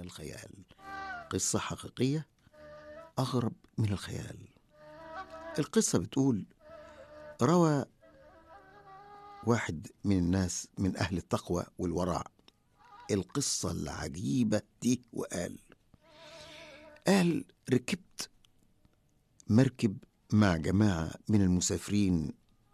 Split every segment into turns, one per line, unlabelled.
الخيال قصة حقيقية أغرب من الخيال القصة بتقول روى واحد من الناس من أهل التقوى والورع القصة العجيبة دي وقال قال ركبت مركب مع جماعة من المسافرين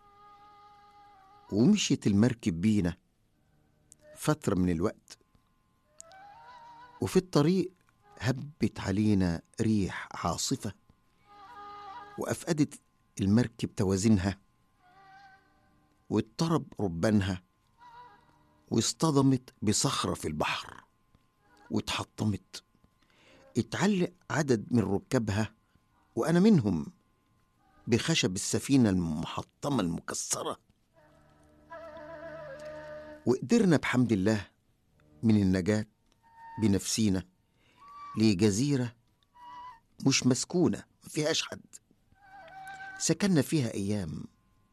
ومشيت المركب بينا فترة من الوقت وفي الطريق هبت علينا ريح عاصفة وأفقدت المركب توازنها واضطرب ربانها واصطدمت بصخرة في البحر واتحطمت اتعلق عدد من ركابها وأنا منهم بخشب السفينة المحطمة المكسرة وقدرنا بحمد الله من النجاة بنفسينا لجزيرة مش مسكونة ما فيهاش حد سكننا فيها أيام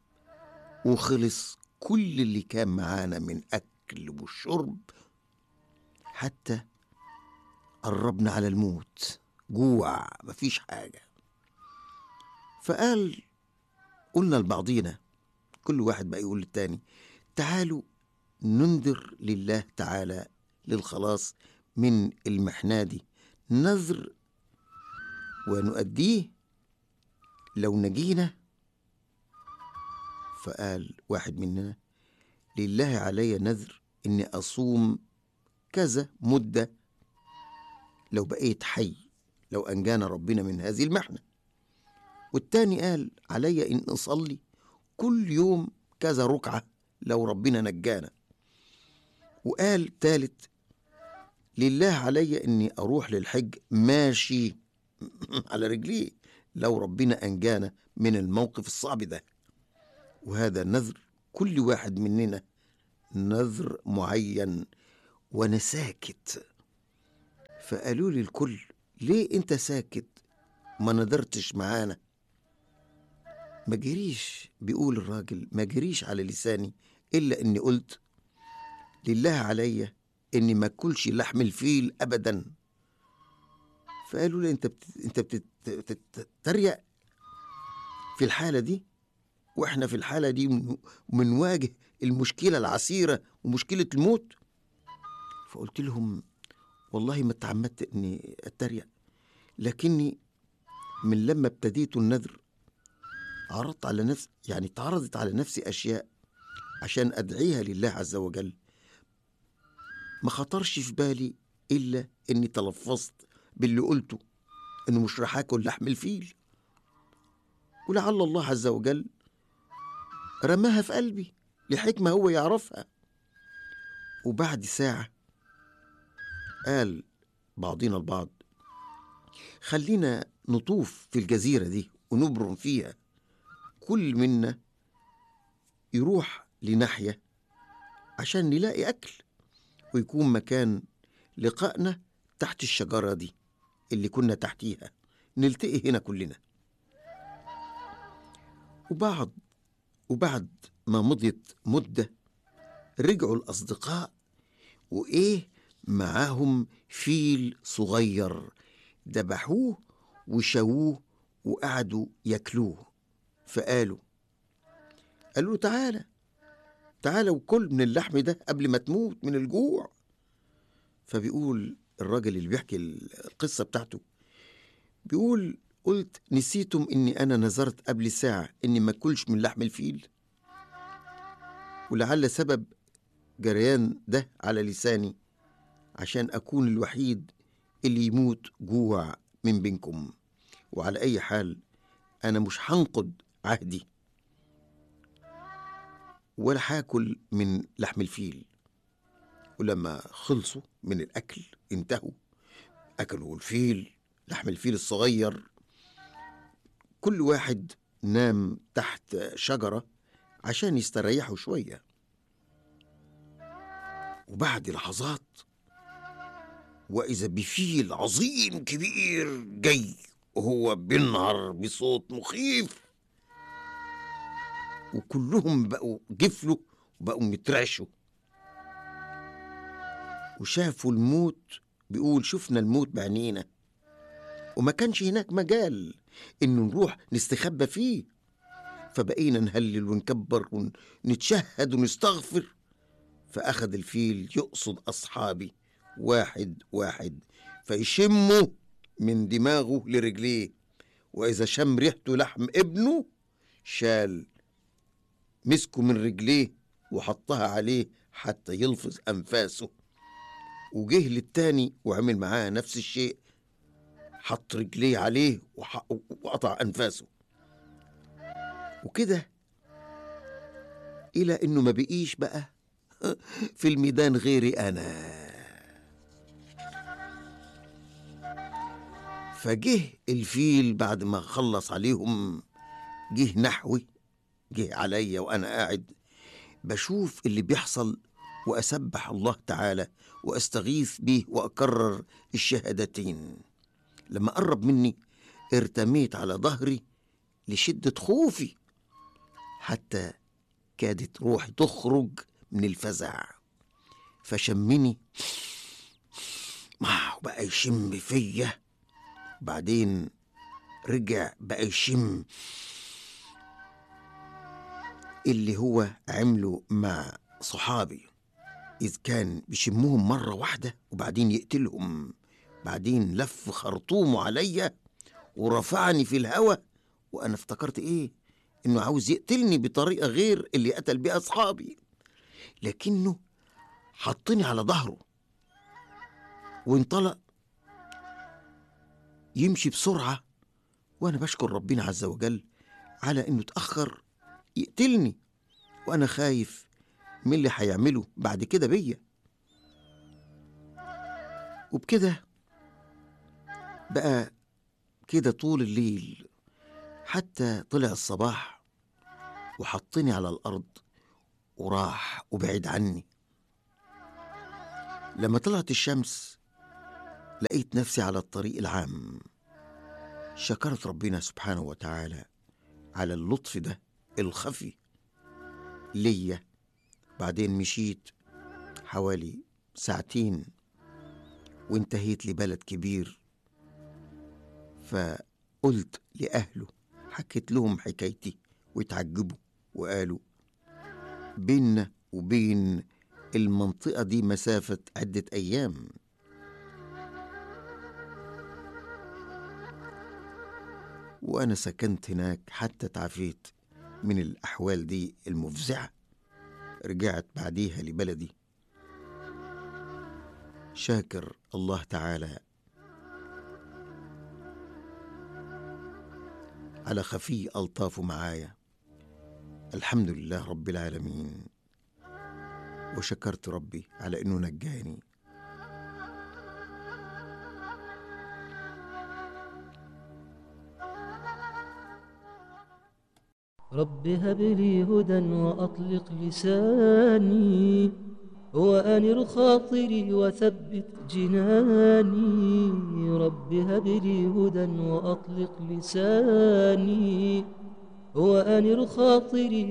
وخلص كل اللي كان معانا من أكل وشرب حتى قربنا على الموت جوع مفيش حاجة فقال قلنا لبعضينا كل واحد بقى يقول للتاني تعالوا ننذر لله تعالى للخلاص من المحنة دي نذر ونؤديه لو نجينا فقال واحد مننا لله علي نذر اني اصوم كذا مده لو بقيت حي لو انجانا ربنا من هذه المحنه والتاني قال علي ان اصلي كل يوم كذا ركعه لو ربنا نجانا وقال تالت لله علي اني اروح للحج ماشي على رجليه لو ربنا انجانا من الموقف الصعب ده وهذا نذر كل واحد مننا نذر معين وانا ساكت فقالوا لي الكل ليه انت ساكت ما نذرتش معانا ما جريش بيقول الراجل ما جريش على لساني الا اني قلت لله عليا اني ما اكلش لحم الفيل ابدا فقالوا لي انت بت... انت بتت- بتتريق في الحاله دي واحنا في الحاله دي من- بنواجه المشكله العسيره ومشكله الموت فقلت لهم والله ما تعمدت اني اتريق لكني من لما ابتديت النذر عرضت على نفسي يعني اتعرضت على نفسي اشياء عشان ادعيها لله عز وجل ما خطرش في بالي الا اني تلفظت باللي قلته انه مش راح اكل لحم الفيل ولعل الله عز وجل رماها في قلبي لحكمة هو يعرفها وبعد ساعة قال بعضنا البعض خلينا نطوف في الجزيرة دي ونبرم فيها كل منا يروح لناحية عشان نلاقي أكل ويكون مكان لقائنا تحت الشجرة دي اللي كنا تحتيها نلتقي هنا كلنا وبعد وبعد ما مضيت مدة رجعوا الأصدقاء وإيه معاهم فيل صغير ذبحوه وشووه وقعدوا ياكلوه فقالوا قالوا له تعالى تعالى وكل من اللحم ده قبل ما تموت من الجوع فبيقول الراجل اللي بيحكي القصة بتاعته بيقول قلت نسيتم اني انا نذرت قبل ساعة اني ما اكلش من لحم الفيل ولعل سبب جريان ده على لساني عشان اكون الوحيد اللي يموت جوع من بينكم وعلى اي حال انا مش هنقض عهدي ولا هاكل من لحم الفيل ولما خلصوا من الاكل انتهوا اكلوا الفيل لحم الفيل الصغير كل واحد نام تحت شجرة عشان يستريحوا شوية وبعد لحظات وإذا بفيل عظيم كبير جاي وهو بينهر بصوت مخيف وكلهم بقوا جفلوا وبقوا مترعشوا وشافوا الموت بيقول شفنا الموت بعينينا وما كانش هناك مجال إنه نروح نستخبى فيه فبقينا نهلل ونكبر ونتشهد ونستغفر فأخذ الفيل يقصد أصحابي واحد واحد فيشمه من دماغه لرجليه وإذا شم ريحته لحم ابنه شال مسكه من رجليه وحطها عليه حتى يلفظ أنفاسه وجه للتاني وعمل معاه نفس الشيء حط رجليه عليه وح- وقطع أنفاسه وكده إلى إنه ما بقيش بقى في الميدان غيري أنا فجه الفيل بعد ما خلص عليهم جه نحوي جه عليا وأنا قاعد بشوف اللي بيحصل وأسبح الله تعالى وأستغيث به وأكرر الشهادتين لما قرب مني ارتميت على ظهري لشدة خوفي حتى كادت روحي تخرج من الفزع فشمني ما بقى يشم فيا بعدين رجع بقى يشم اللي هو عمله مع صحابي إذ كان بيشمهم مرة واحدة وبعدين يقتلهم بعدين لف خرطومه عليا ورفعني في الهوا وأنا افتكرت إيه إنه عاوز يقتلني بطريقة غير اللي قتل بيها أصحابي لكنه حطني على ظهره وانطلق يمشي بسرعة وأنا بشكر ربنا عز وجل على إنه اتأخر يقتلني وأنا خايف من اللي هيعمله بعد كده بيا وبكده بقى كده طول الليل حتى طلع الصباح وحطني على الأرض وراح وبعد عني لما طلعت الشمس لقيت نفسي على الطريق العام شكرت ربنا سبحانه وتعالى على اللطف ده الخفي ليا بعدين مشيت حوالي ساعتين وانتهيت لبلد كبير فقلت لأهله حكيت لهم حكايتي واتعجبوا وقالوا بيننا وبين المنطقة دي مسافة عدة أيام وأنا سكنت هناك حتى تعافيت من الأحوال دي المفزعة رجعت بعديها لبلدي شاكر الله تعالى على خفي ألطافه معايا الحمد لله رب العالمين وشكرت ربي على إنه نجاني
رب هب لي هدى وأطلق لساني وأنر خاطري وثبت جناني رب هب لي هدى وأطلق لساني وأنر خاطري